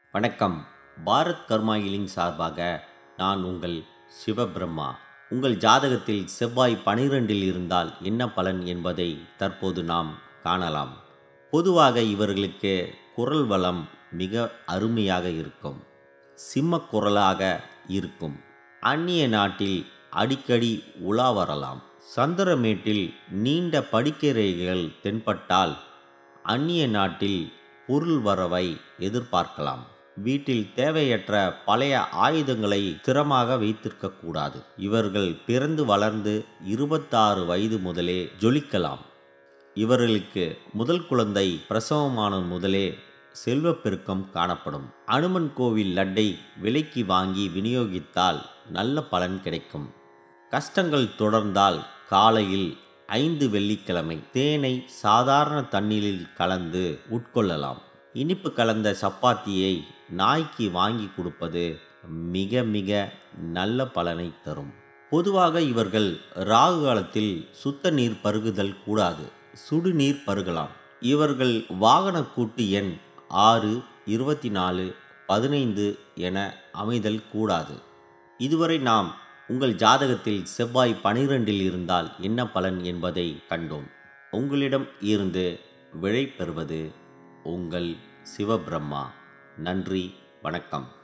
வணக்கம் பாரத் கர்மா ஹீலிங் சார்பாக நான் உங்கள் சிவபிரம்மா உங்கள் ஜாதகத்தில் செவ்வாய் பனிரெண்டில் இருந்தால் என்ன பலன் என்பதை தற்போது நாம் காணலாம் பொதுவாக இவர்களுக்கு குரல் வளம் மிக அருமையாக இருக்கும் சிம்ம குரலாக இருக்கும் அந்நிய நாட்டில் அடிக்கடி உலா வரலாம் சந்திரமேட்டில் நீண்ட படிக்கரைகள் தென்பட்டால் அந்நிய நாட்டில் பொருள் வரவை எதிர்பார்க்கலாம் வீட்டில் தேவையற்ற பழைய ஆயுதங்களை ஸ்திரமாக வைத்திருக்கக்கூடாது இவர்கள் பிறந்து வளர்ந்து இருபத்தாறு வயது முதலே ஜொலிக்கலாம் இவர்களுக்கு முதல் குழந்தை பிரசவமான முதலே செல்வப்பெருக்கம் காணப்படும் அனுமன் கோவில் லட்டை விலைக்கு வாங்கி விநியோகித்தால் நல்ல பலன் கிடைக்கும் கஷ்டங்கள் தொடர்ந்தால் காலையில் ஐந்து வெள்ளிக்கிழமை தேனை சாதாரண தண்ணீரில் கலந்து உட்கொள்ளலாம் இனிப்பு கலந்த சப்பாத்தியை நாய்க்கு வாங்கி கொடுப்பது மிக மிக நல்ல பலனை தரும் பொதுவாக இவர்கள் ராகு காலத்தில் சுத்த நீர் பருகுதல் கூடாது சுடுநீர் பருகலாம் இவர்கள் வாகன கூட்டு எண் ஆறு இருபத்தி நாலு பதினைந்து என அமைதல் கூடாது இதுவரை நாம் உங்கள் ஜாதகத்தில் செவ்வாய் பனிரெண்டில் இருந்தால் என்ன பலன் என்பதை கண்டோம் உங்களிடம் இருந்து விடை பெறுவது உங்கள் சிவபிரம்மா நன்றி வணக்கம்